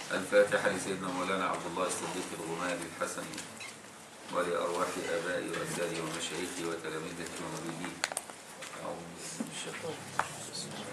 الفاتحة لسيدنا مولانا عبد الله الصديق الغماري الحسني ولأرواح آبائي وأجدادي ومشايخي وتلاميذي ومريدي أعوذ بالله من الشيطان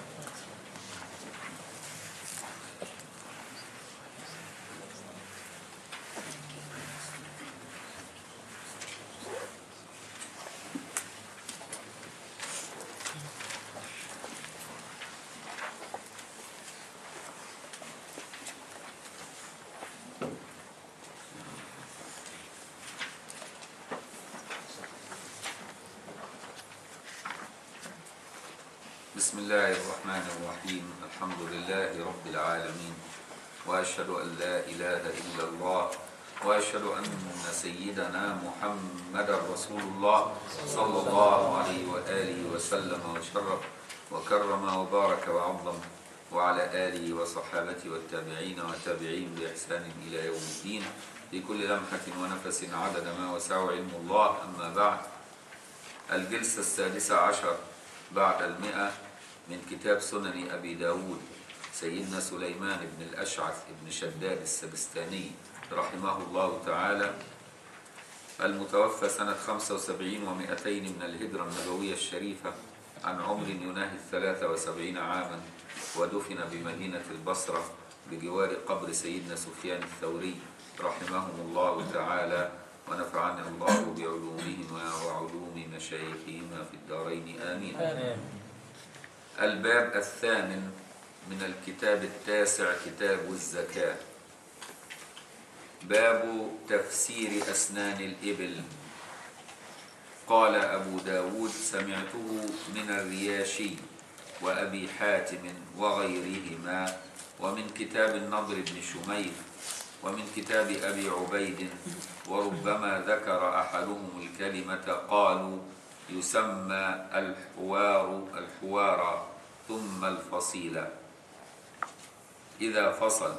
بسم الله الرحمن الرحيم الحمد لله رب العالمين وأشهد أن لا إله إلا الله وأشهد أن سيدنا محمد رسول الله صلى الله عليه وآله وسلم وشرف وكرم وبارك وعظم وعلى آله وصحابته والتابعين والتابعين بإحسان إلى يوم الدين في كل لمحة ونفس عدد ما وسع علم الله أما بعد الجلسة السادسة عشر بعد المئة من كتاب سنن أبي داود سيدنا سليمان بن الأشعث بن شداد السبستاني رحمه الله تعالى المتوفى سنة 75 ومئتين من الهجرة النبوية الشريفة عن عمر يناهي الثلاثة وسبعين عاما ودفن بمدينة البصرة بجوار قبر سيدنا سفيان الثوري رحمهم الله تعالى ونفعنا الله بعلومهم وعلوم مشايخهما في الدارين آمين آمين الباب الثامن من الكتاب التاسع كتاب الزكاة باب تفسير أسنان الإبل قال أبو داود سمعته من الرياشي وأبي حاتم وغيرهما ومن كتاب النضر بن شميل ومن كتاب أبي عبيد وربما ذكر أحدهم الكلمة قالوا يسمى الحوار الحوار ثم الفصيل إذا فصل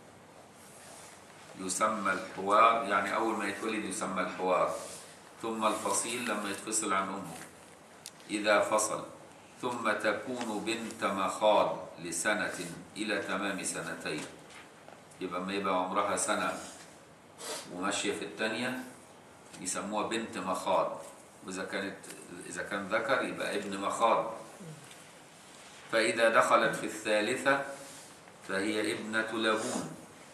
يسمى الحوار يعني أول ما يتولد يسمى الحوار ثم الفصيل لما يتفصل عن أمه إذا فصل ثم تكون بنت مخاض لسنة إلى تمام سنتين يبقى ما يبقى عمرها سنة وماشية في الثانية يسموها بنت مخاض وإذا كانت إذا كان ذكر يبقى ابن مخاض فإذا دخلت في الثالثة فهي ابنة لبون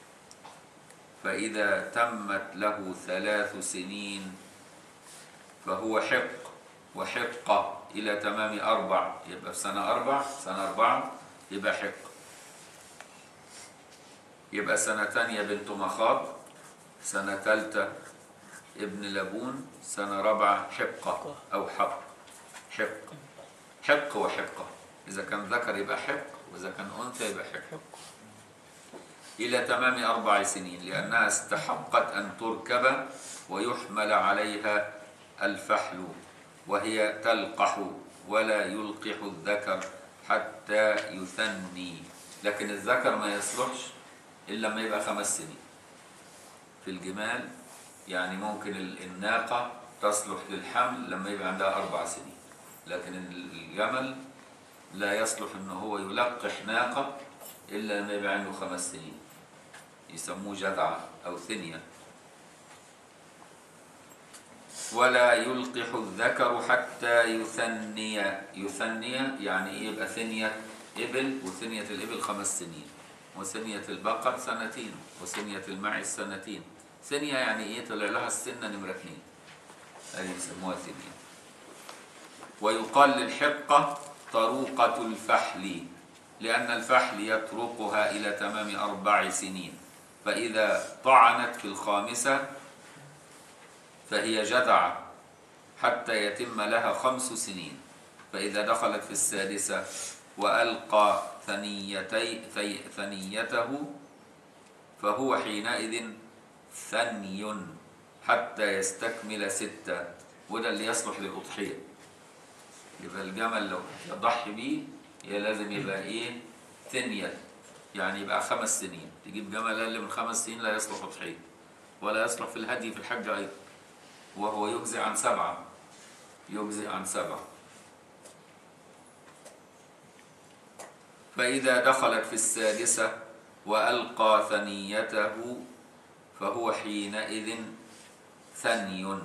فإذا تمت له ثلاث سنين فهو حق وحقة إلى تمام أربع يبقى في سنة أربع سنة أربعة يبقى حق يبقى سنة تانية بنت مخاض سنة تالتة ابن لبون سنة رابعة حقة أو حق حق حق وحقة إذا كان ذكر يبقى حق وإذا كان أنثى يبقى حق إلى تمام أربع سنين لأنها استحقت أن تركب ويحمل عليها الفحل وهي تلقح ولا يلقح الذكر حتى يثني لكن الذكر ما يصلحش إلا لما يبقى خمس سنين في الجمال يعني ممكن الناقة تصلح للحمل لما يبقى عندها أربع سنين لكن الجمل لا يصلح أن هو يلقح ناقة إلا لما يبقى عنده خمس سنين يسموه جذعة أو ثنية ولا يلقح الذكر حتى يثني يثني يعني إيه يبقى ثنية إبل وثنية الإبل خمس سنين وثنية البقر سنتين وثنية المعز سنتين ثانية يعني ايه طلع لها السنة نمرة اثنين هذه يسموها ثانية ويقال للحقة طروقة الفحل لأن الفحل يطرقها إلى تمام أربع سنين فإذا طعنت في الخامسة فهي جدعة حتى يتم لها خمس سنين فإذا دخلت في السادسة وألقى ثنيتي ثنيته فهو حينئذ ثني حتى يستكمل ستة وده اللي يصلح للأضحية يبقى الجمل لو يضحي بيه هي لازم يبقى ايه ثنية يعني يبقى خمس سنين تجيب جمل أقل من خمس سنين لا يصلح أضحية ولا يصلح في الهدي في الحج أيضا وهو يجزي عن سبعة يجزي عن سبعة فإذا دخلت في السادسة وألقى ثنيته فهو حينئذ ثني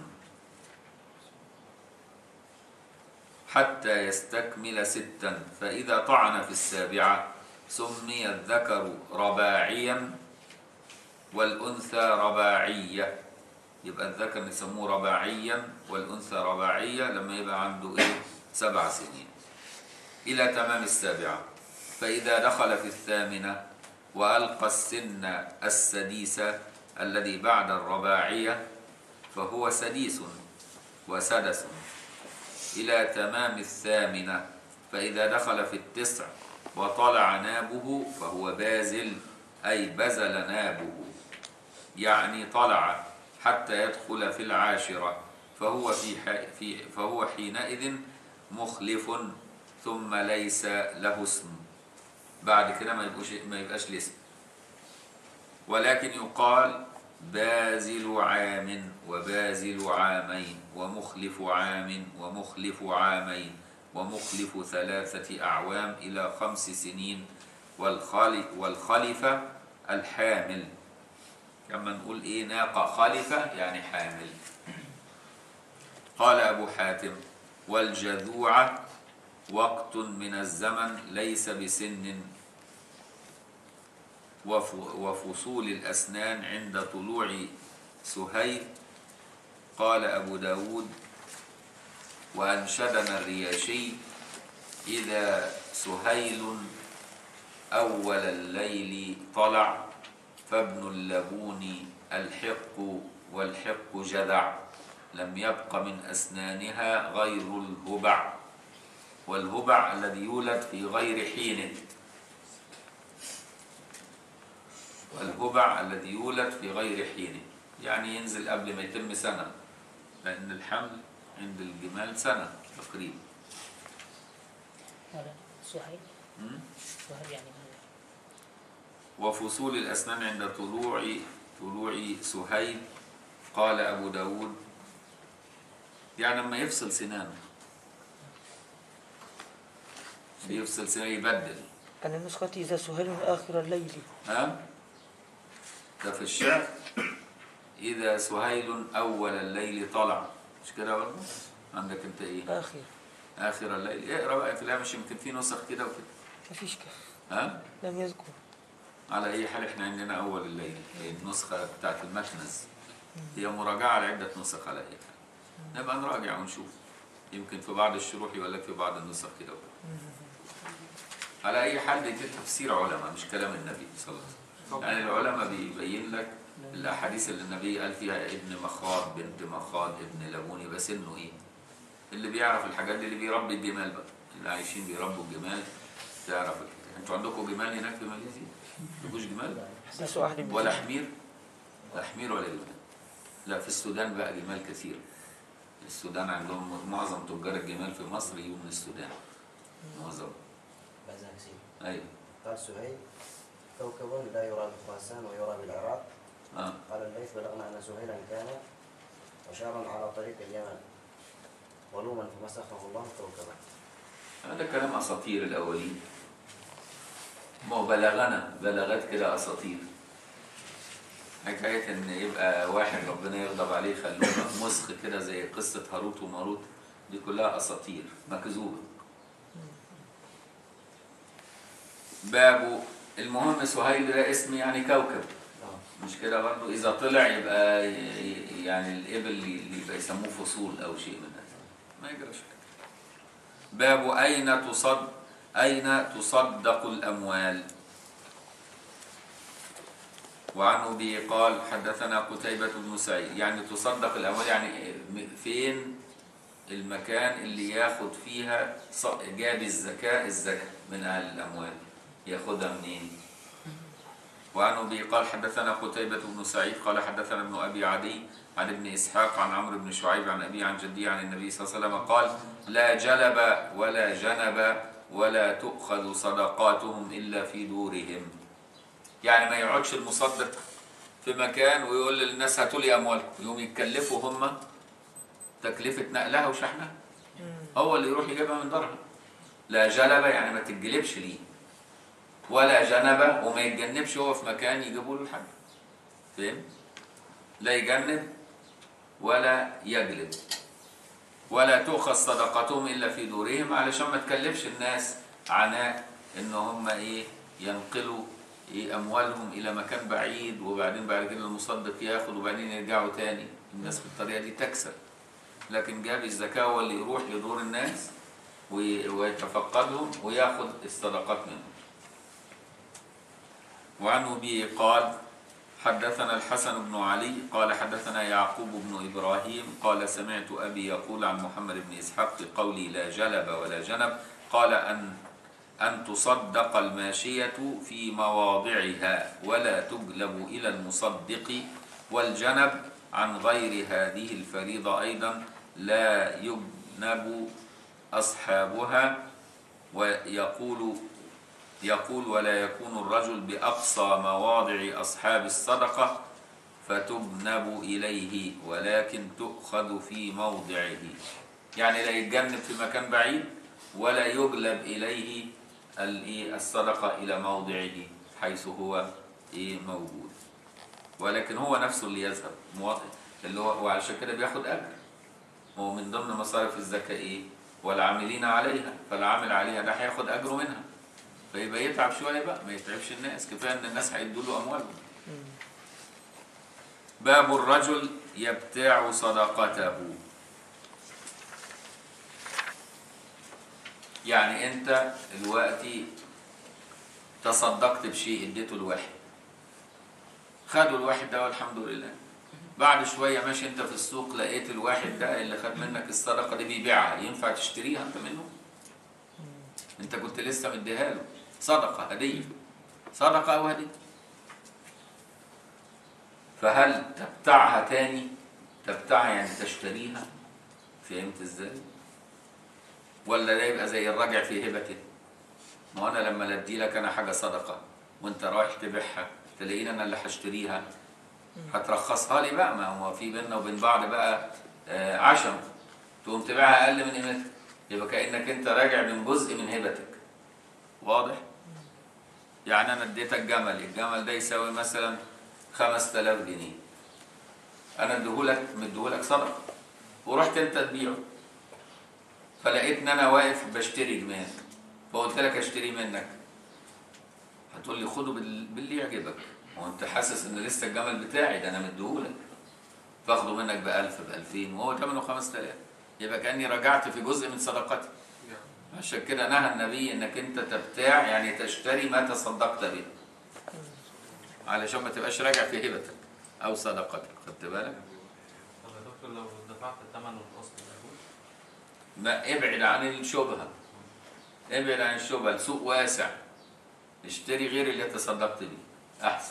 حتى يستكمل ستا فإذا طعن في السابعة سمي الذكر رباعيا والأنثى رباعية يبقى الذكر نسموه رباعيا والأنثى رباعية لما يبقى عنده إيه سبع سنين إلى تمام السابعة فإذا دخل في الثامنة وألقى السن السديس الذي بعد الرباعية فهو سديس وسدس إلى تمام الثامنة فإذا دخل في التسع وطلع نابه فهو بازل أي بزل نابه يعني طلع حتى يدخل في العاشرة فهو في في فهو حينئذ مخلف ثم ليس له اسم بعد كده ما يبقاش ما يبقاش الاسم ولكن يقال بازل عام وبازل عامين ومخلف عام ومخلف عامين ومخلف ثلاثة أعوام إلى خمس سنين والخلفة الحامل كما نقول إيه ناقة خلفة يعني حامل قال أبو حاتم والجذوعة وقت من الزمن ليس بسن وفصول الأسنان عند طلوع سهيل قال أبو داود وأنشدنا الرياشي إذا سهيل أول الليل طلع فابن اللبون الحق والحق جذع لم يبق من أسنانها غير الهبع والهبع الذي يولد في غير حين والهبع الذي يولد في غير حين يعني ينزل قبل ما يتم سنة لأن الحمل عند الجمال سنة تقريبا سهيل سهيل يعني وفصول الأسنان عند طلوع طلوع سهيل قال أبو داود يعني لما يفصل سنانه بيفصل سنانه يبدل أنا نسختي إذا سهيل آخر الليل ها ده في الشعر إذا سهيل أول الليل طلع مش كده برضه عندك أنت إيه آخر آخر الليل اقرا بقى في الهامش يمكن في نسخ كده وكده مفيش كده ها لم يذكر على أي حال إحنا عندنا أول الليل هي النسخة بتاعت المكنز هي مراجعة لعدة نسخ على أي حال نبقى نراجع ونشوف يمكن في بعض الشروح يقول لك في بعض النسخ كده وكده على أي حال دي تفسير علماء مش كلام النبي صلى الله عليه وسلم يعني العلماء بيبين لك الأحاديث اللي النبي قال فيها ابن مخاض بنت مخاض ابن لبون يبقى سنه إيه اللي بيعرف الحاجات دي اللي بيربي الجمال بقى اللي عايشين بيربوا الجمال تعرف الحكاية. انتوا عندكم جمال هناك في ماليزيا؟ عندكوش جمال؟ نسوا أهل البيت. ولا حمير؟ لا حمير ولا جمال لا في السودان بقى جمال كثير السودان عندهم معظم تجار الجمال في مصر يجوا من السودان معظم بازاكسي ايوه قال سهيل كوكب لا يرى بخراسان ويرى بالعراق اه قال الليث بلغنا ان سهيلا كان وشارا على طريق اليمن ظلوما فمسخه الله كوكبا هذا كلام اساطير الاولين ما هو بلغنا بلغت كده اساطير حكايه ان يبقى واحد ربنا يغضب عليه خلوه مسخ كده زي قصه هاروت وماروت دي كلها اساطير مكذوبه باب المهم سهيل ده اسم يعني كوكب مش كده برضه اذا طلع يبقى ي- ي- يعني الابل اللي يبقى يسموه فصول او شيء من هذا ما يجراش كده باب اين تصد اين تصدق الاموال وعنه به قال حدثنا قتيبة بن سعيد يعني تصدق الاموال يعني فين المكان اللي ياخد فيها ص- جاب الزكاة الزكاة من اهل الاموال ياخدها منين وعن أبي قال حدثنا قتيبة بن سعيد قال حدثنا ابن أبي عدي عن ابن إسحاق عن عمرو بن شعيب عن أبي عن جدي عن النبي صلى الله عليه وسلم قال لا جلب ولا جنب ولا تؤخذ صدقاتهم إلا في دورهم يعني ما يقعدش المصدق في مكان ويقول للناس هاتوا لي أموالكم يوم يتكلفوا هم تكلفة نقلها وشحنها هو اللي يروح يجيبها من دارها لا جلب يعني ما تتجلبش ليه ولا جنبه وما يتجنبش هو في مكان يجيبوا له الحج فهم لا يجنب ولا يجلب ولا تؤخذ صدقتهم الا في دورهم علشان ما تكلفش الناس عناء ان هم ايه ينقلوا إيه اموالهم الى مكان بعيد وبعدين بعد كده المصدق ياخد وبعدين يرجعوا تاني الناس بالطريقه دي تكسب لكن جاب الزكاه هو اللي يروح يدور الناس وي- ويتفقدهم وياخد الصدقات منهم وعنه به قال حدثنا الحسن بن علي قال حدثنا يعقوب بن إبراهيم قال سمعت أبي يقول عن محمد بن إسحاق في قولي لا جلب ولا جنب قال أن أن تصدق الماشية في مواضعها ولا تجلب إلى المصدق والجنب عن غير هذه الفريضة أيضا لا يجنب أصحابها ويقول يقول ولا يكون الرجل بأقصى مواضع أصحاب الصدقة فتجنب إليه ولكن تؤخذ في موضعه يعني لا يتجنب في مكان بعيد ولا يجلب إليه الإيه الصدقة إلى موضعه حيث هو إيه موجود ولكن هو نفسه اللي يذهب مواطن اللي هو وعلشان كده بياخد أجر هو من ضمن مصارف الزكاة إيه والعاملين عليها فالعامل عليها ده هياخد أجره منها فيبقى يتعب شويه بقى ما يتعبش الناس كفايه ان الناس هيدوا له اموالهم باب الرجل يبتاع صدقته يعني انت دلوقتي تصدقت بشيء اديته لواحد خدوا الواحد ده والحمد لله بعد شويه ماشي انت في السوق لقيت الواحد ده اللي خد منك الصدقه دي بيبيعها ينفع تشتريها انت منه انت كنت لسه مديها له صدقه هديه صدقه او هديه فهل تبتعها تاني تبتعها يعني تشتريها فهمت ازاي ولا ده يبقى زي الراجع في هبته ما هو انا لما ادي لك انا حاجه صدقه وانت رايح تبيعها تلاقيني انا اللي هشتريها هترخصها لي بقى ما هو في بيننا وبين بعض بقى آه، عشم تقوم تبيعها اقل من قيمتها يبقى كانك انت راجع من جزء من هبتك واضح يعني انا اديتك جمل الجمل ده يساوي مثلا 5000 جنيه انا اديهولك مديهولك صدقه ورحت انت تبيعه فلقيت ان انا واقف بشتري جمال فقلت لك اشتري منك هتقول لي خده بال- باللي يعجبك هو انت حاسس ان لسه الجمل بتاعي ده انا مديهولك فاخده منك ب 1000 ب 2000 وهو ثمنه 5000 يبقى كاني رجعت في جزء من صدقتي عشان كده نهى النبي انك انت تبتاع يعني تشتري ما تصدقت به علشان ما تبقاش راجع في هبتك او صدقتك خدت بالك طب يا دكتور لو دفعت الثمن والاصل يجوز؟ ما ابعد عن الشبهه ابعد عن الشبهه السوق واسع اشتري غير اللي تصدقت بيه احسن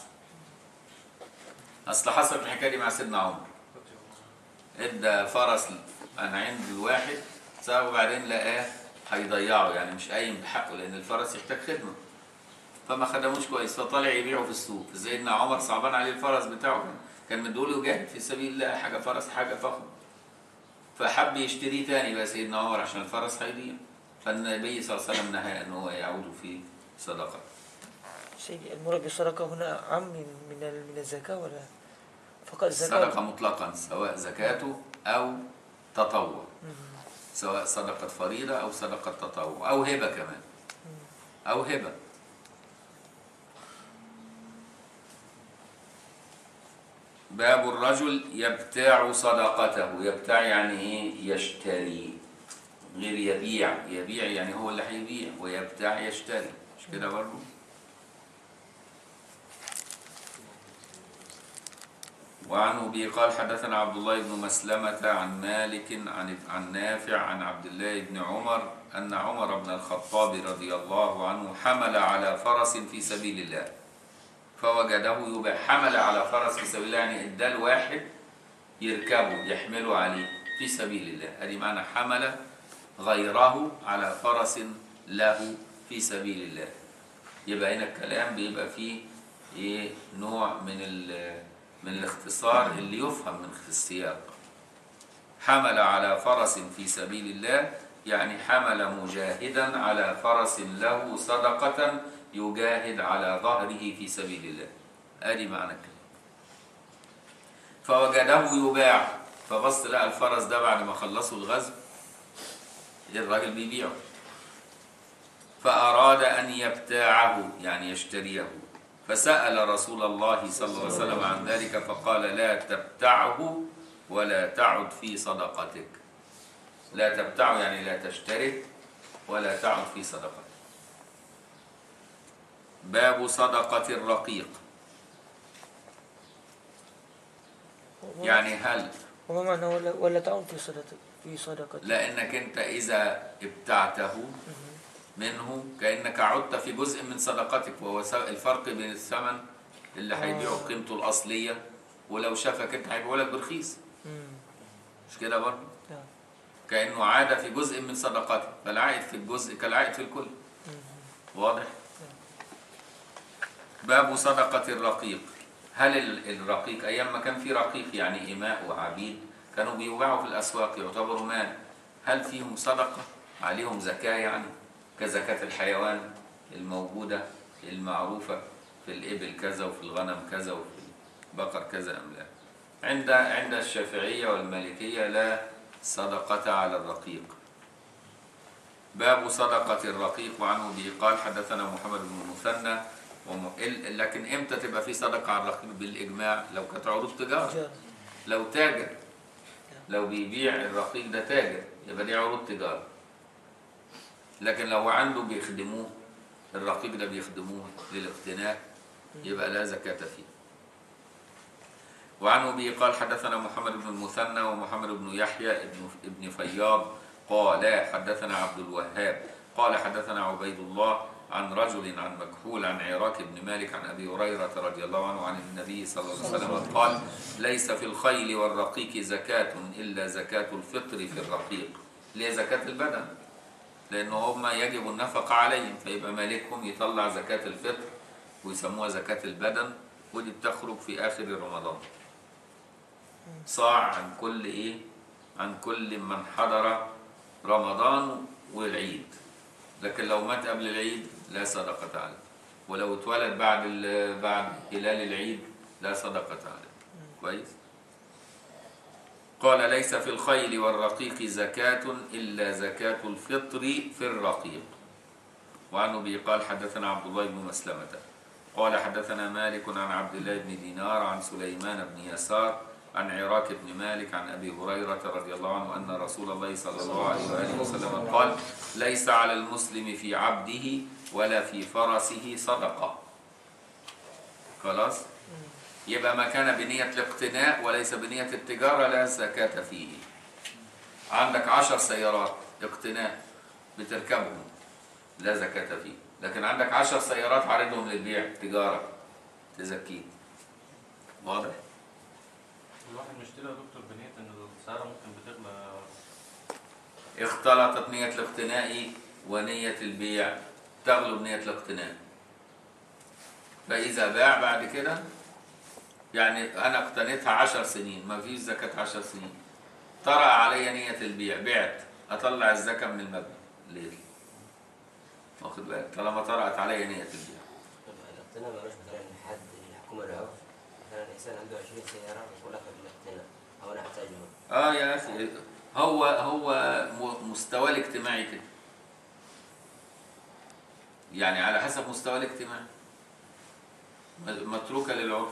اصل حصل الحكايه دي مع سيدنا عمر ادى فرس انا عند الواحد سابه وبعدين لقاه هيضيعه يعني مش قايم بحقه لان الفرس يحتاج خدمه فما خدموش كويس فطالع يبيعه في السوق سيدنا عمر صعبان عليه الفرس بتاعه كان مديهوله يجاهد في سبيل الله حاجه فرس حاجه فخمه فحب يشتريه تاني بقى سيدنا عمر عشان الفرس هيضيع فالنبي صلى الله عليه وسلم نهى ان هو يعود في صدقه سيدي المراد بالصدقة هنا عام من من ال- من الزكاة ولا فقط الصدقه الزكاة؟ مطلقا سواء زكاته او تطوع سواء صدقه فريضه او صدقه تطوع او هبه كمان او هبه باب الرجل يبتاع صدقته يبتاع يعني ايه يشتري غير يبيع يبيع يعني هو اللي هيبيع ويبتاع يشتري مش كده برضه وعنه به قال حدثنا عبد الله بن مسلمة عن مالك عن عن نافع عن عبد الله بن عمر أن عمر بن الخطاب رضي الله عنه حمل على فرس في سبيل الله فوجده يباع حمل على فرس في سبيل الله يعني ادى الواحد يركبه يحمله عليه في سبيل الله ادي معنى حمل غيره على فرس له في سبيل الله يبقى هنا الكلام بيبقى فيه ايه نوع من ال- من الاختصار اللي يفهم من السياق حمل على فرس في سبيل الله يعني حمل مجاهدا على فرس له صدقة يجاهد على ظهره في سبيل الله ادي معنى الكلام فوجده يباع فبص لقى الفرس ده بعد ما خلصوا الغزو الراجل بيبيعه فأراد أن يبتاعه يعني يشتريه فسأل رسول الله صلى الله عليه وسلم عن ذلك فقال لا تبتعه ولا تعد في صدقتك لا تبتعه يعني لا تشتره ولا تعد في صدقتك باب صدقة الرقيق وما- يعني هل وما معنى ولا ولا تعون في صدقة في صدقة لأنك أنت إذا ابتعته منه كأنك عدت في جزء من صدقتك وهو س- الفرق بين الثمن اللي هيبيعه بقيمته الأصلية ولو شافك أنت هيبيعه لك برخيص مم. مش كده برضه؟ نعم. كأنه عاد في جزء من صدقته فالعائد في الجزء كالعائد في الكل واضح؟ باب صدقة الرقيق هل ال- الرقيق أيام ما كان في رقيق يعني إماء وعبيد كانوا بيباعوا في الأسواق يعتبروا مال هل فيهم صدقة عليهم زكاة يعني كزكاة الحيوان الموجودة المعروفة في الإبل كذا وفي الغنم كذا وفي البقر كذا أم لا عند عند الشافعية والمالكية لا صدقة على الرقيق باب صدقة الرقيق وعنه به قال حدثنا محمد بن المثنى وم... ال- لكن امتى تبقى في صدقة على الرقيق بالإجماع لو كانت عروض تجارة جاء. لو تاجر لو بيبيع الرقيق ده تاجر يبقى دي عروض تجارة لكن لو عنده بيخدموه الرقيق ده بيخدموه للاقتناء يبقى لا زكاة فيه وعن أبي قال حدثنا محمد بن المثنى ومحمد بن يحيى ابن ابن فياض قال حدثنا عبد الوهاب قال حدثنا عبيد الله عن رجل عن مكحول عن عراك بن مالك عن ابي هريره رضي الله عنه عن النبي صلى الله عليه وسلم قال ليس في الخيل والرقيق زكاة الا زكاة الفطر في الرقيق اللي هي زكاة البدن لأن هم يجب النفقة عليهم فيبقى مالكهم يطلع زكاة الفطر ويسموها زكاة البدن ودي بتخرج في آخر رمضان صاع عن كل إيه عن كل من حضر رمضان والعيد لكن لو مات قبل العيد لا صدقة عليه ولو اتولد بعد ال- بعد هلال العيد لا صدقة عليه كويس قال ليس في الخيل والرقيق زكاة إلا زكاة الفطر في الرقيق وعن أبي قال حدثنا عبد الله بن مسلمة قال حدثنا مالك عن عبد الله بن دينار عن سليمان بن يسار عن عراك بن مالك عن أبي هريرة رضي الله عنه أن رسول الله صلى الله عليه وآله وسلم قال ليس على المسلم في عبده ولا في فرسه صدقة خلاص يبقى ما كان بنية الاقتناء وليس بنية التجارة لا زكاة فيه عندك عشر سيارات اقتناء بتركبهم لا زكاة فيه لكن عندك عشر سيارات عارضهم للبيع تجارة تزكيه واضح؟ الواحد مشتري يا دكتور بنية ان السعر ممكن بتغلى اختلطت نية الاقتناء ونية البيع تغلب نية الاقتناء فإذا باع بعد كده يعني أنا اقتنيتها عشر سنين ما فيش زكاة عشر سنين طرأ علي نية البيع بعت أطلع الزكاة من المبنى ليه؟ واخد بالك طالما طرأت علي نية البيع الاقتناء مالوش مثلا حد الحكومة له مثلا الإنسان عنده 20 سيارة يقول لك الاقتناء أو أنا أحتاجهم اه يا اخي هو هو م- مستواه الاجتماعي كده يعني على حسب مستواه الاجتماعي م- متروكه للعرف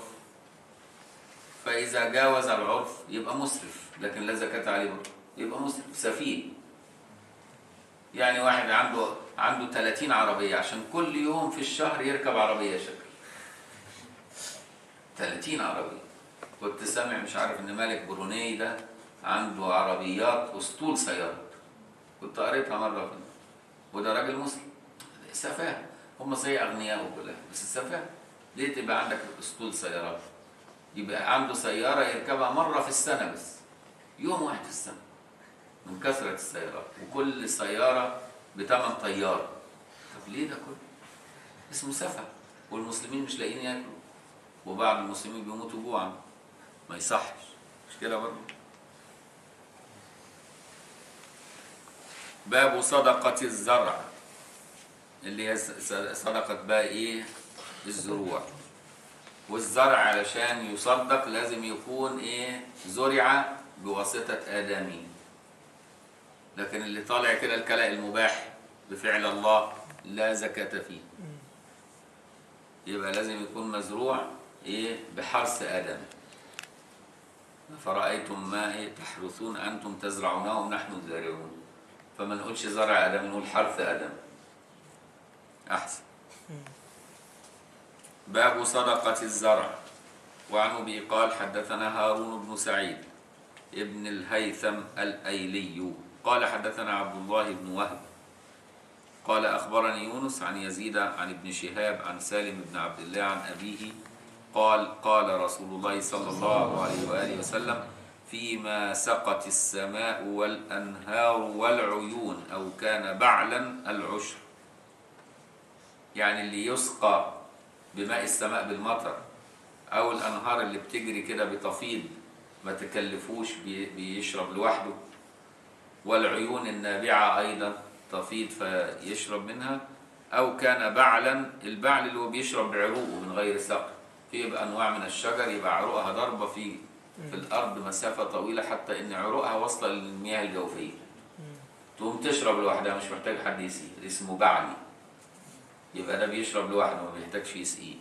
فاذا جاوز العرف يبقى مسرف لكن لا زكاه عليه برضه يبقى مسرف سفيه يعني واحد عنده عنده 30 عربيه عشان كل يوم في الشهر يركب عربيه شكل 30 عربيه كنت سامع مش عارف ان مالك بروني ده عنده عربيات اسطول سيارات كنت قريتها مره في وده راجل مسلم سفاهه هم صحيح اغنياء وكلها بس سفاهه ليه تبقى عندك اسطول سيارات يبقى عنده سياره يركبها مره في السنه بس يوم واحد في السنه من كثره السيارات وكل سياره بثمن طياره طب ليه ده كله اسمه سفه والمسلمين مش لاقيين ياكلوا وبعض المسلمين بيموتوا جوعا ما يصحش مش كده برضه باب صدقة الزرع اللي هي س- س- صدقة بقى ايه الزروع والزرع علشان يصدق لازم يكون ايه زرع بواسطة آدمي لكن اللي طالع كده الكلاء المباح بفعل الله لا زكاة فيه يبقى لازم يكون مزروع ايه بحرث آدم فرأيتم ما إيه تحرثون أنتم تزرعونه ونحن الزارعون فما نقولش زرع آدم نقول حرث آدم أحسن باب صدقة الزرع وعن أبي قال حدثنا هارون بن سعيد ابن الهيثم الأيلي قال حدثنا عبد الله بن وهب قال أخبرني يونس عن يزيد عن ابن شهاب عن سالم بن عبد الله عن أبيه قال قال رسول الله صلى الله عليه وآله وسلم فيما سقت السماء والأنهار والعيون أو كان بعلا العشر يعني اللي يسقى بماء السماء بالمطر أو الأنهار اللي بتجري كده بتفيض ما تكلفوش بي- بيشرب لوحده والعيون النابعة أيضا تفيض فيشرب منها أو كان بعلا البعل اللي هو بيشرب بعروقه من غير سقي في يبقى أنواع من الشجر يبقى عروقها ضربة في في الأرض مسافة طويلة حتى إن عروقها واصلة للمياه الجوفية تقوم تشرب لوحدها مش محتاج حد يسقيه اسمه بعلي يبقى ده بيشرب لوحده ما بيحتاجش يسقيه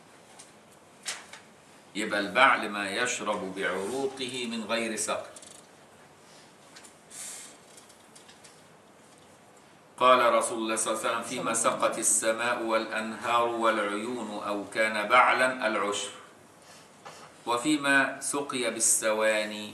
يبقى البعل ما يشرب بعروقه من غير سقي قال رسول الله صلى الله عليه وسلم فيما سقت السماء والأنهار والعيون أو كان بعلا العشر وفيما سقي بالسواني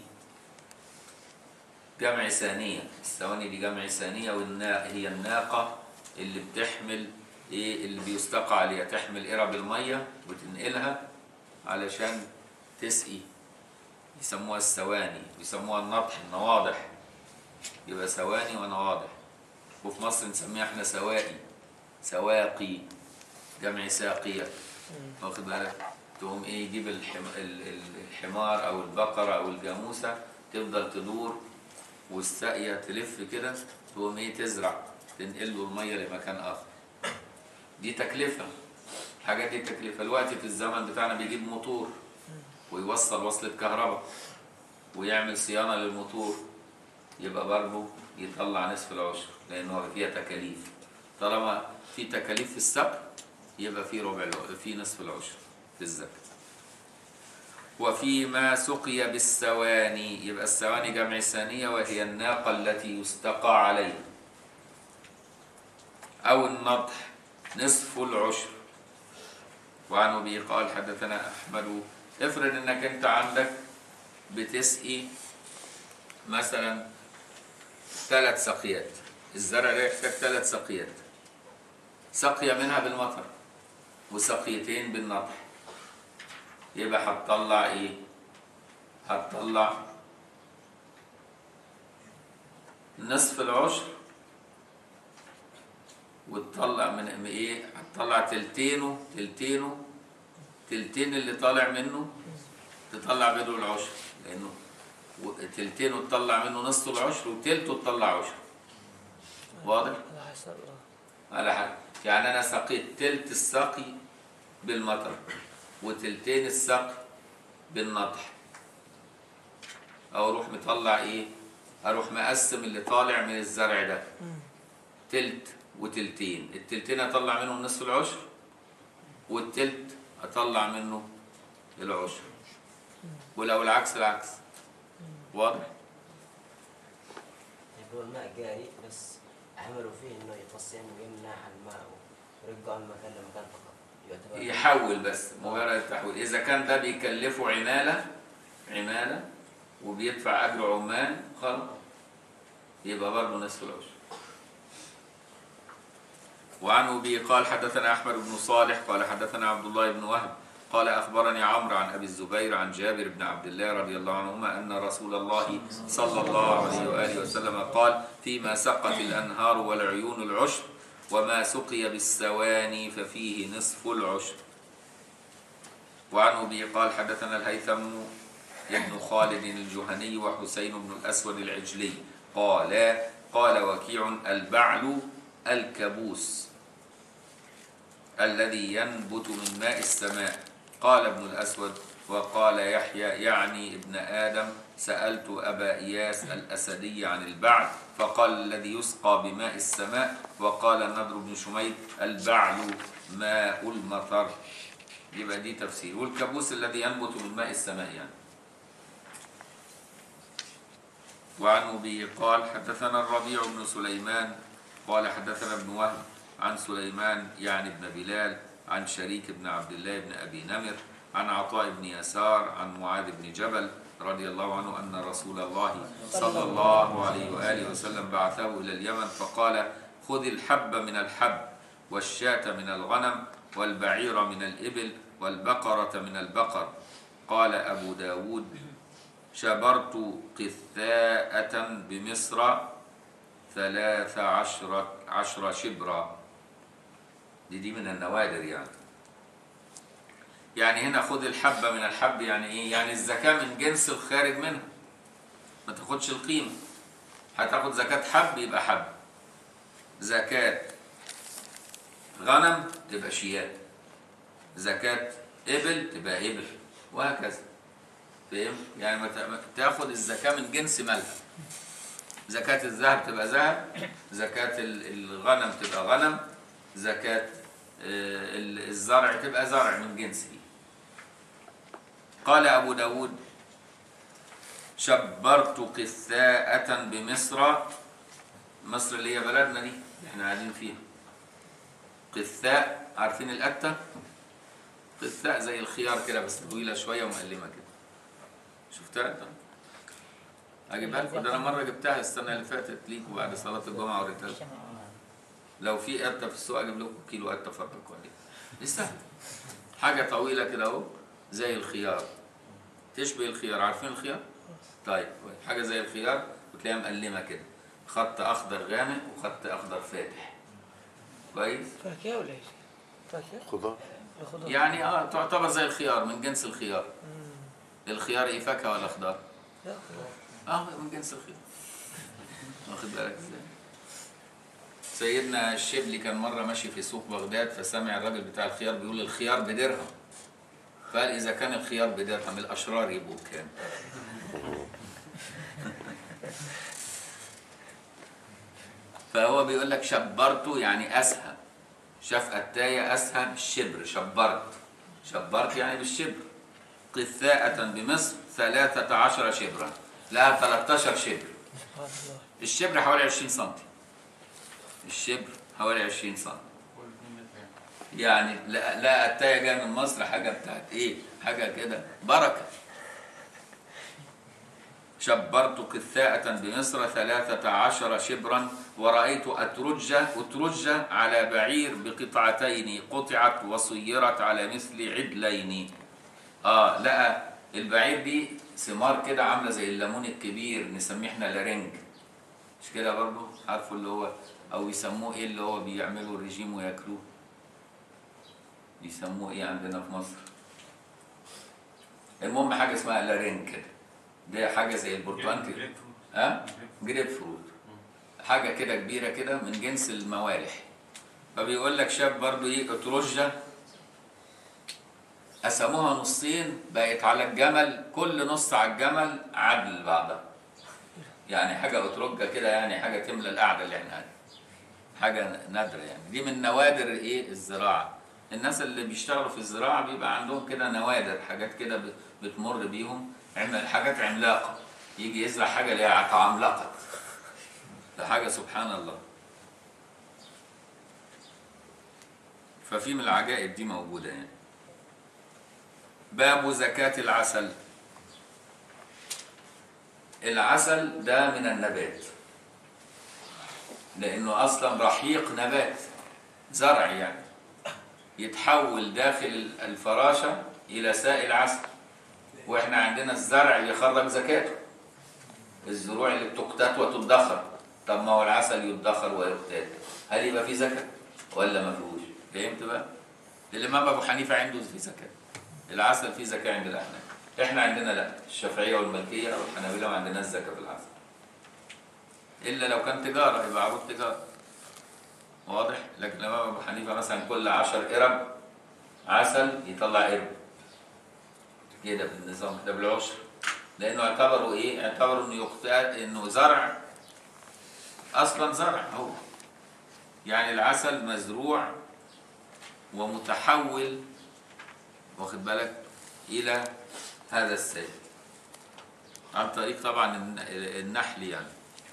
جمع ثانية السواني دي جمع ثانية والنا هي الناقة اللي بتحمل ايه اللي بيستقى عليها تحمل قرب المية وتنقلها علشان تسقي يسموها السواني ويسموها النطح النواضح يبقى سواني ونواضح وفي مصر نسميها احنا سوائي سواقي جمع ساقية واخد بالك تقوم ايه يجيب الحم... ال- ال- الحمار او البقرة او الجاموسة تفضل تدور والساقية تلف كده تقوم ايه تزرع تنقل له المية لمكان اخر دي تكلفة الحاجات دي تكلفة الوقت في الزمن بتاعنا بيجيب موتور ويوصل وصلة كهرباء ويعمل صيانة للموتور يبقى برضه يطلع نصف العشر لأنه فيها تكاليف طالما في تكاليف في السقي يبقى في ربع العشر في نصف العشر في الزكاة وفيما سقي بالسواني يبقى السواني جمع ثانية وهي الناقة التي يستقى عليها أو النضح نصف العشر وعن أبي قال حدثنا أحمد افرض إنك أنت عندك بتسقي مثلا ثلاث سقيات الزرع ده يحتاج ثلاث سقيات سقية منها بالمطر وسقيتين بالنضح يبقى هتطلع ايه هتطلع نصف العشر وتطلع من من ايه هتطلع تلتينه تلتينه تلتين اللي طالع منه تطلع منه العشر لانه و- تلتينه تطلع منه نصف العشر وتلته تطلع عشر واضح على حسب اه على حد يعني انا سقيت تلت السقي بالمطر وتلتين السقي بالنطح او اروح مطلع ايه اروح مقسم اللي طالع من الزرع ده تلت وتلتين التلتين اطلع منهم نصف العشر والتلت اطلع منه العشر ولو العكس العكس واضح يقول الماء جاري بس عملوا فيه انه يقسم ويمنع الماء ويرجعوا من مكان لمكان فقط يعتبر يحول بس مجرد التحويل اذا كان ده بيكلفه عماله عماله وبيدفع اجر عمال خلاص يبقى برضه نصف العشر وعن ابي قال حدثنا احمد بن صالح قال حدثنا عبد الله بن وهب قال اخبرني عمرو عن ابي الزبير عن جابر بن عبد الله رضي الله عنهما ان رسول الله صلى الله عليه واله وسلم قال فيما سقت الانهار والعيون العشر وما سقي بالسواني ففيه نصف العشر وعن ابي قال حدثنا الهيثم ابن خالد الجهني وحسين بن الاسود العجلي قال قال وكيع البعل الكبوس الذي ينبت من ماء السماء قال ابن الأسود وقال يحيى يعني ابن آدم سألت أبا إياس الأسدي عن البعل فقال الذي يسقى بماء السماء وقال النضر بن شميد البعل ماء المطر يبقى دي تفسير والكابوس الذي ينبت من ماء السماء يعني وعن أبي قال حدثنا الربيع بن سليمان قال حدثنا ابن وهب عن سليمان يعني ابن بلال عن شريك بن عبد الله بن أبي نمر عن عطاء بن يسار عن معاذ بن جبل رضي الله عنه أن رسول الله صلى الله عليه وآله وسلم بعثه إلى اليمن فقال خذ الحب من الحب والشاة من الغنم والبعير من الإبل والبقرة من البقر قال أبو داود شبرت قثاءة بمصر ثلاث عشر, عشر شبرا دي دي من النوادر يعني يعني هنا خد الحبة من الحب يعني ايه يعني الزكاة من جنس الخارج منها ما تاخدش القيمة هتاخد زكاة حب يبقى حب زكاة غنم تبقى شياه زكاة إبل تبقى إبل وهكذا فاهم؟ يعني ما تا- ما تاخد الزكاة من جنس مالها زكاة الذهب تبقى ذهب زكاة ال- الغنم تبقى غنم زكاة آه، ال- الزرع تبقى زرع من جنسه قال أبو داود شبرت قثاءة بمصر مصر اللي هي بلدنا دي اللي احنا قاعدين فيها قثاء عارفين القتة قثاء زي الخيار كده بس طويلة شوية ومقلمة كده شفتها انت؟ اجيبها لكم ده انا مرة جبتها السنة اللي فاتت ليكوا بعد صلاة الجمعة وريتها لكم لو في قتة في السوق اجيب لكم كيلو قتة فرقوا عليها دي سهلة حاجة طويلة كده اهو زي الخيار تشبه الخيار عارفين الخيار؟ طيب حاجة زي الخيار وتلاقيها مقلمة كده خط أخضر غامق وخط أخضر فاتح كويس؟ فاكهة ولا ايش؟ فاكهة؟ خضار ولا خضار؟ يعني اه تعتبر زي الخيار من جنس الخيار مم. الخيار ايه فاكهة ولا خضار؟ لا خضار اه من جنس الخيار واخد بالك ازاي؟ سيدنا الشبلي كان مرة ماشي في سوق بغداد فسمع الراجل بتاع الخيار بيقول الخيار بدرهم فقال إذا كان الخيار بدرهم الأشرار يبقوا بكام؟ فهو بيقول لك شبرته يعني أسهى شاف التاية أسهى بالشبر شبرت شبرت يعني بالشبر قثاءة بمصر ثلاثة عشر شبرا لها 13 شبر سبحان الله الشبر حوالي 20 سم الشبر حوالي 20 سم كل 2 متر يعني يعني لا لا التاية جاية من مصر حاجة بتاعت ايه حاجة كده بركة شبرت قثاءة بمصر ثلاثة عشر شبرا ورأيت أترجة أترجة على بعير بقطعتين قطعت وصيرت على مثل عدلين اه لقى البعير دي ثمار كده عاملة زي الليمون الكبير نسميه احنا لارنج مش كده برضه عارفه اللي هو او يسموه ايه اللي هو بيعملوا الرجيم وياكلوه بيسموه ايه عندنا في مصر المهم حاجه اسمها لارين كده دي حاجه زي البرتقال كده جريب فروت. ها جريب فروت حاجه كده كبيره كده من جنس الموالح فبيقول لك شاب برضو ايه اترجه قسموها نصين بقت على الجمل كل نص على الجمل عدل بعضها يعني حاجه اترجه كده يعني حاجه تملى القعده اللي احنا عليها حاجه نادره يعني دي من نوادر ايه الزراعه الناس اللي بيشتغلوا في الزراعه بيبقى عندهم كده نوادر حاجات كده بت- بتمر بيهم عمل حاجات عملاقه يجي يزرع حاجه اللي هي عملاقه ده حاجه سبحان الله ففي من العجائب دي موجوده يعني باب زكاه العسل العسل ده من النبات لانه اصلا رحيق نبات زرع يعني يتحول داخل الفراشه الى سائل عسل واحنا عندنا الزرع بيخرج زكاته الزروع اللي بتقتات وتدخر طب ما هو العسل يدخر ويقتات هل يبقى فيه زكاه ولا ما فيهوش فهمت بقى الامام ابو حنيفه عنده فيه زكاه العسل فيه زكاه عند الاحناف احنا عندنا لا الشافعيه والمالكيه والحنابله ما عندناش زكاه في العسل الا لو كان تجاره يبقى عروض تجاره واضح لكن الامام ابو حنيفه مثلا كل 10 قرب عسل يطلع قرب كده بالنظام ده بالعشر لانه اعتبروا ايه اعتبروا انه يقتل انه زرع اصلا زرع هو يعني العسل مزروع ومتحول واخد بالك الى هذا السيل عن طريق طبعا الن- النحل يعني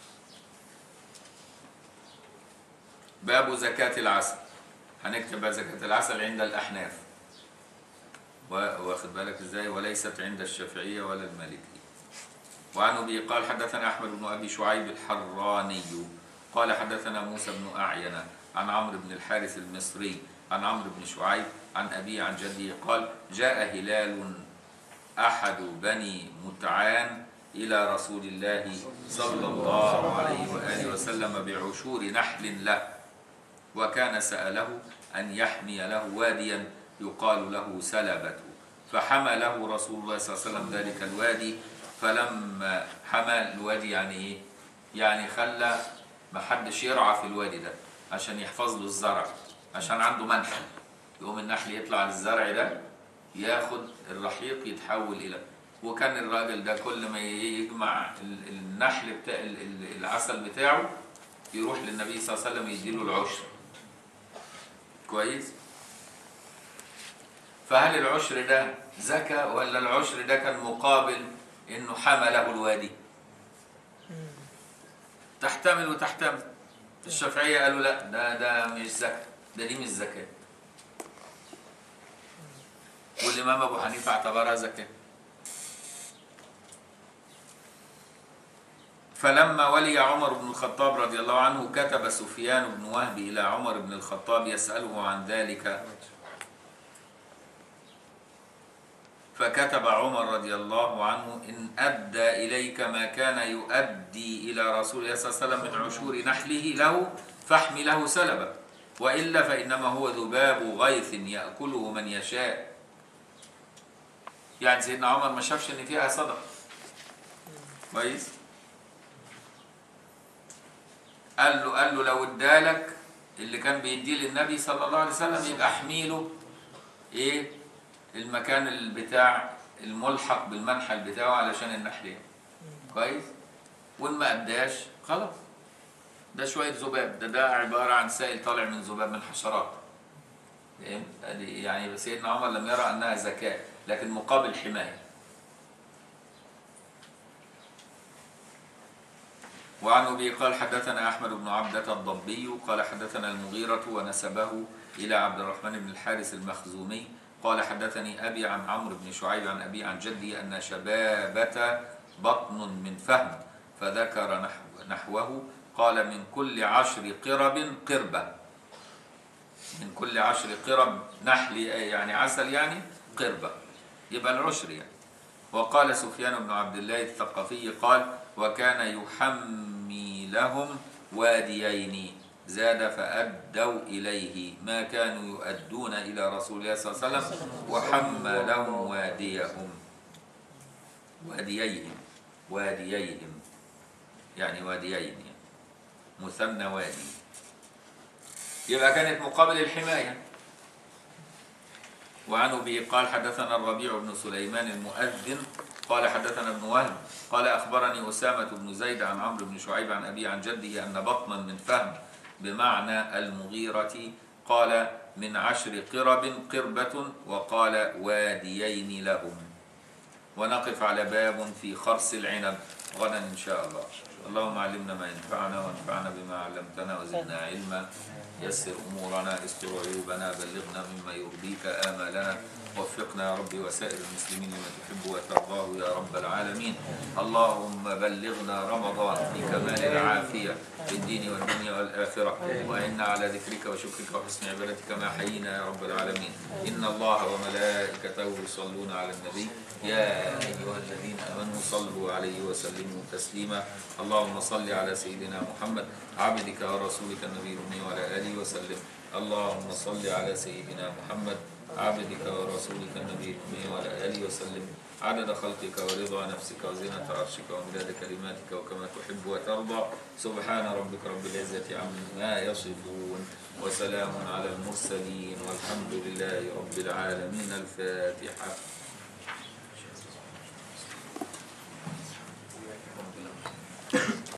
باب زكاة العسل هنكتب بقى زكاة العسل عند الأحناف و- واخد بالك ازاي وليست عند الشافعية ولا المالكية وعن أبي قال حدثنا أحمد بن أبي شعيب الحراني قال حدثنا موسى بن أعين عن عمرو بن الحارث المصري عن عمرو بن شعيب عن أبي عن جده قال جاء هلال أحد بني متعان إلى رسول الله صلى الله عليه وآله وسلم بعشور نحل له وكان سأله أن يحمي له واديا يقال له سلبة فحمله رسول الله صلى الله عليه وسلم ذلك الوادي فلما حمى الوادي يعني إيه؟ يعني خلى ما حدش يرعى في الوادي ده عشان يحفظ له الزرع عشان عنده منحل يقوم النحل يطلع للزرع ده ياخد الرحيق يتحول الى وكان الراجل ده كل ما يجمع ال- النحل بتاع ال- ال- العسل بتاعه يروح للنبي صلى الله عليه وسلم يديله العشر كويس فهل العشر ده زكى ولا العشر ده كان مقابل انه حمله الوادي تحتمل وتحتمل الشافعيه قالوا لا ده ده مش زكاه ده دي مش زكاه والإمام أبو حنيفة اعتبرها زكاة فلما ولي عمر بن الخطاب رضي الله عنه كتب سفيان بن وهب إلى عمر بن الخطاب يسأله عن ذلك فكتب عمر رضي الله عنه إن أدى إليك ما كان يؤدي إلى رسول الله صلى الله عليه وسلم من عشور نحله له فاحمله سلبا وإلا فإنما هو ذباب غيث يأكله من يشاء يعني سيدنا عمر ما شافش ان فيها صدقه كويس قال له قال له لو ادالك اللي كان بيديه للنبي صلى الله عليه وسلم يبقى احميله ايه المكان البتاع الملحق بالمنحل بتاعه علشان النحليه كويس وان ما اداش خلاص ده شويه ذباب ده ده عباره عن سائل طالع من ذباب من حشرات فاهم؟ ادي يعني سيدنا عمر لم يرى انها زكاه لكن مقابل حمايه وعن ابي قال حدثنا احمد بن عبده الضبي قال حدثنا المغيره ونسبه الى عبد الرحمن بن الحارث المخزومي قال حدثني ابي عن عمرو بن شعيب عن ابي عن جدي ان شبابه بطن من فهم فذكر نحو نحوه قال من كل عشر قرب قربه من كل عشر قرب نحل يعني عسل يعني قربة يبقى العشر يعني وقال سفيان بن عبد الله الثقفي قال وكان يحمي لهم واديين زاد فأدوا إليه ما كانوا يؤدون إلى رسول الله صلى الله عليه وسلم وحمى لهم واديهم وادييهم وادييهم يعني واديين يعني مثنى وادي يبقى كانت مقابل الحماية وعن أبي قال حدثنا الربيع بن سليمان المؤذن قال حدثنا ابن وهب قال أخبرني أسامة بن زيد عن عمرو بن شعيب عن أبي عن جده أن بطنا من فهم بمعنى المغيرة قال من عشر قرب قربة وقال واديين لهم ونقف على باب في خرس العنب غدا إن شاء الله اللهم علمنا ما ينفعنا وانفعنا بما علمتنا وزدنا علما يسر أمورنا استر عيوبنا بلغنا مما يرضيك آمالنا وفقنا يا رب وسائر المسلمين لما تحب وترضاه يا رب العالمين اللهم بلغنا رمضان في كمال العافية في الدين والدنيا والآخرة وإنا على ذكرك وشكرك وحسن عبادتك ما حيينا يا رب العالمين إن الله وملائكته يصلون على النبي يا أيها الذين آمنوا صلوا عليه وسلموا تسليما اللهم صل على سيدنا محمد عبدك ورسولك النبي الأمي وعلى آله وسلم اللهم صل على سيدنا محمد عبدك ورسولك النبي الأمي وعلى آله وسلم عدد خلقك ورضا نفسك وزنة عرشك ومداد كلماتك وكما تحب وترضى سبحان ربك رب العزة عما يصفون وسلام على المرسلين والحمد لله رب العالمين الفاتحة